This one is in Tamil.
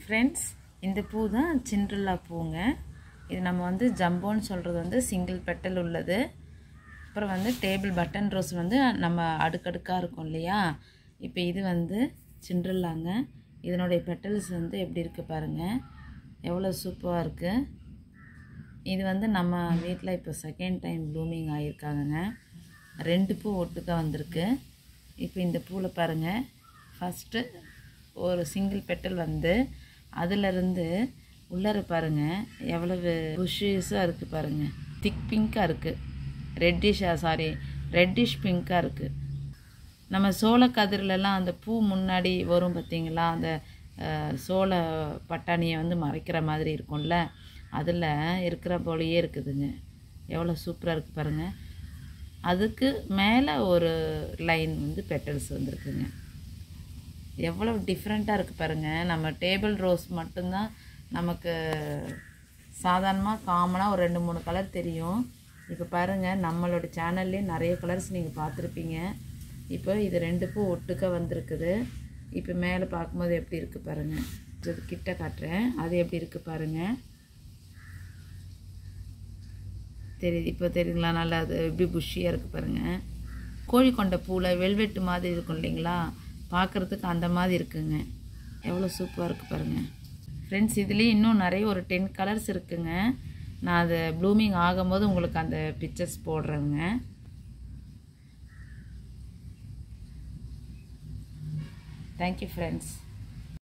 ஃப்ரெண்ட்ஸ் இந்த பூ தான் சிண்ட்ரல்லா பூங்க இது நம்ம வந்து ஜம்போன்னு சொல்கிறது வந்து சிங்கிள் பெட்டல் உள்ளது அப்புறம் வந்து டேபிள் பட்டன் ரோஸ் வந்து நம்ம அடுக்கடுக்காக இருக்கும் இல்லையா இப்போ இது வந்து சிண்ட்ரல்லாங்க இதனுடைய பெட்டல்ஸ் வந்து எப்படி இருக்குது பாருங்கள் எவ்வளோ சூப்பராக இருக்குது இது வந்து நம்ம வீட்டில் இப்போ செகண்ட் டைம் ப்ளூமிங் ஆகியிருக்காங்கங்க ரெண்டு பூ ஒட்டுக்க வந்திருக்கு இப்போ இந்த பூவில் பாருங்கள் ஃபஸ்ட்டு ஒரு சிங்கிள் பெட்டல் வந்து அதிலிருந்து உள்ளர பாருங்கள் எவ்வளவு புஷ்ஷஸாக இருக்குது பாருங்கள் திக் பிங்க்காக இருக்குது ரெட்டிஷாக சாரி ரெட்டிஷ் பிங்க்காக இருக்குது நம்ம சோள கதிரிலலாம் அந்த பூ முன்னாடி வரும் பார்த்தீங்களா அந்த அஹ், சோள பட்டாணியை வந்து மறைக்கிற மாதிரி இருக்கும்ல அதில் இருக்கிற போலயே இருக்குதுங்க எவ்வளோ சூப்பராக இருக்குது பாருங்கள் அதுக்கு மேலே ஒரு லைன் வந்து பெட்டல்ஸ் வந்திருக்குங்க எவ்வளோ டிஃப்ரெண்ட்டாக இருக்குது பாருங்கள் நம்ம டேபிள் ரோஸ் மட்டும்தான் நமக்கு சாதாரணமாக காமனாக ஒரு ரெண்டு மூணு கலர் தெரியும் இப்போ பாருங்கள் நம்மளோட சேனல்லே நிறைய கலர்ஸ் நீங்கள் பார்த்துருப்பீங்க இப்போ இது ரெண்டு பூ ஒட்டுக்க வந்திருக்குது இப்போ மேலே பார்க்கும்போது எப்படி இருக்குது பாருங்கள் இது கிட்ட காட்டுறேன் அது எப்படி இருக்குது பாருங்கள் தெரியுது இப்போ தெரியுங்களா நல்லா அது எப்படி புஷ்ஷியாக இருக்குது பாருங்கள் கோழி கொண்ட பூவில் வெல்வெட்டு மாதிரி இருக்கும் இல்லைங்களா பார்க்குறதுக்கு அந்த மாதிரி இருக்குங்க எவ்வளோ சூப்பராக இருக்குது பாருங்கள் ஃப்ரெண்ட்ஸ் இதுலேயே இன்னும் நிறைய ஒரு டென் கலர்ஸ் இருக்குங்க நான் அது ப்ளூமிங் ஆகும்போது உங்களுக்கு அந்த பிக்சர்ஸ் போடுறேங்க தேங்க்யூ ஃப்ரெண்ட்ஸ்